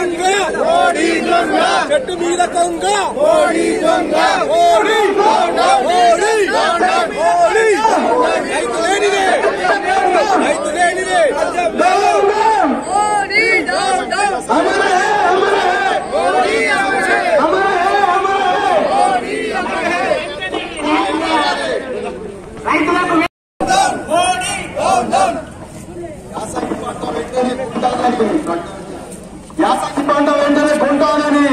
దొంగ ఓడి దొంగ చెట్టు మీద కొంగ ఓడి దొంగ ఓడి ఓడి ఓడి రైతు లేనిదే రైతు లేనిదే యాసంగి పంట వెంటనే కొంటానని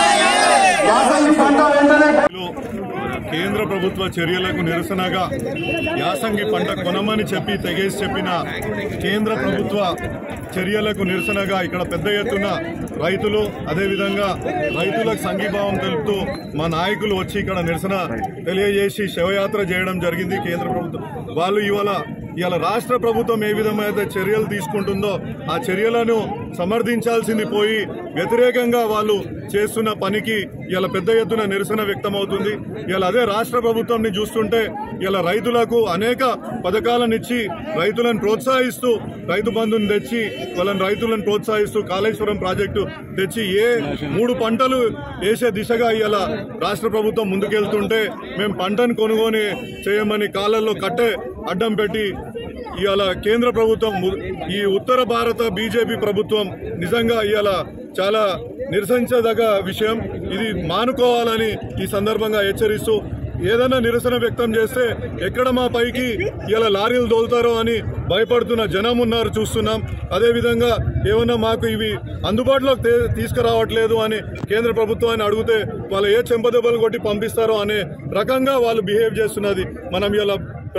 యాసంగి పంట వెంటనే లో కేంద్ర ప్రభుత్వ చర్యలకు నిరసనగా యాసంగి పంట కొనమని చెప్పి తెగేసి చెప్పిన కేంద్ర ప్రభుత్వ చర్యలకు నిరసనగా ఇక్కడ పెద్ద ఎత్తున రైతులు అదేవిధంగా రైతులకు సంఘీభావం తెలుపుతూ మా నాయకులు వచ్చి ఇక్కడ నిరసన తెలియజేసి శవయాత్ర చేయడం జరిగింది కేంద్ర ప్రభుత్వం వాళ్ళు ఇవాళ ఇవాళ రాష్ట్ర ప్రభుత్వం ఏ విధమైన చర్యలు తీసుకుంటుందో ఆ చర్యలను సమర్థించాల్సింది పోయి వ్యతిరేకంగా వాళ్ళు చేస్తున్న పనికి ఇలా పెద్ద ఎత్తున నిరసన వ్యక్తమవుతుంది ఇలా అదే రాష్ట్ర ప్రభుత్వంని చూస్తుంటే ఇలా రైతులకు అనేక పథకాలనిచ్చి రైతులను ప్రోత్సహిస్తూ రైతు బంధుని తెచ్చి వాళ్ళని రైతులను ప్రోత్సహిస్తూ కాళేశ్వరం ప్రాజెక్టు తెచ్చి ఏ మూడు పంటలు వేసే దిశగా ఇలా రాష్ట్ర ప్రభుత్వం ముందుకెళ్తుంటే మేము పంటను కొనుగోని చేయమని కాళ్ళల్లో కట్టే అడ్డం పెట్టి ఇవాళ కేంద్ర ప్రభుత్వం ము- ఈ ఉత్తర భారత బీజేపీ ప్రభుత్వం నిజంగా ఇవాళ చాలా నిరసించదగ విషయం ఇది మానుకోవాలని ఈ సందర్భంగా హెచ్చరిస్తూ ఏదైనా నిరసన వ్యక్తం చేస్తే ఎక్కడ మా పైకి ఇలా లారీలు దోలుతారో అని భయపడుతున్న జనం ఉన్నారు చూస్తున్నాం అదేవిధంగా ఏమన్నా మాకు ఇవి అందుబాటులోకి తే- తీసుకురావట్లేదు అని కేంద్ర ప్రభుత్వాన్ని అడిగితే వాళ్ళు ఏ చెంపదెబ్బలు కొట్టి పంపిస్తారో అనే రకంగా వాళ్ళు బిహేవ్ చేస్తున్నది మనం ఇలా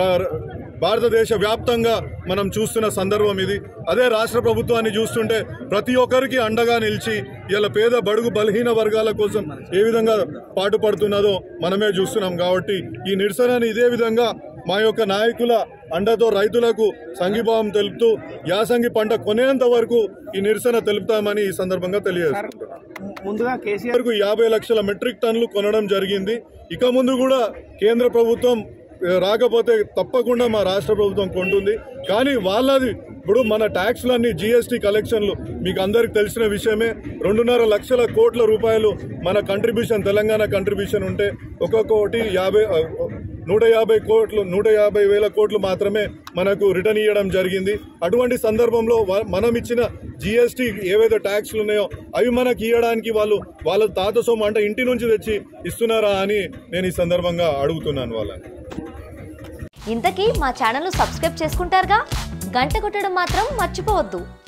భారతదేశ వ్యాప్తంగా మనం చూస్తున్న సందర్భం ఇది అదే రాష్ట్ర ప్రభుత్వాన్ని చూస్తుంటే ప్రతి ఒక్కరికి అండగా నిలిచి ఇలా పేద బడుగు బలహీన వర్గాల కోసం ఏ విధంగా పాటుపడుతున్నదో మనమే చూస్తున్నాం కాబట్టి ఈ నిరసనని ఇదే విధంగా మా యొక్క నాయకుల అండతో రైతులకు సంఘీభావం తెలుపుతూ యాసంగి పంట కొనేంత వరకు ఈ నిరసన తెలుపుతామని ఈ సందర్భంగా తెలియజేస్తున్నాం ముందుగా కేసీఆర్ వరకు యాభై లక్షల మెట్రిక్ టన్నులు కొనడం జరిగింది ఇక ముందు కూడా కేంద్ర ప్రభుత్వం ఏ, రాకపోతే తప్పకుండా మా రాష్ట్ర ప్రభుత్వం కొంటుంది కానీ వాళ్ళది ఇప్పుడు మన ట్యాక్స్లన్నీ జీఎస్టీ కలెక్షన్లు మీకు అందరికి తెలిసిన విషయమే రెండున్నర లక్షల కోట్ల రూపాయలు మన కంట్రిబ్యూషన్ తెలంగాణ కంట్రిబ్యూషన్ ఉంటే ఒక్కొక్కటి యాభై ఆ, నూట యాభై కోట్లు నూట యాభై వేల కోట్లు మాత్రమే మనకు రిటర్న్ ఇవ్వడం జరిగింది అటువంటి సందర్భంలో వా- మనం ఇచ్చిన జిఎస్టీ ఏవైతే ట్యాక్స్లు ఉన్నాయో అవి మనకి ఇవ్వడానికి వాళ్ళు వాళ్ళ తాత సొమ్ము అంటే ఇంటి నుంచి తెచ్చి ఇస్తున్నారా అని నేను ఈ సందర్భంగా అడుగుతున్నాను వాళ్ళని ఇంతకీ మా ఛానల్ను సబ్స్క్రైబ్ చేసుకుంటారుగా గంట కొట్టడం మాత్రం మర్చిపోవద్దు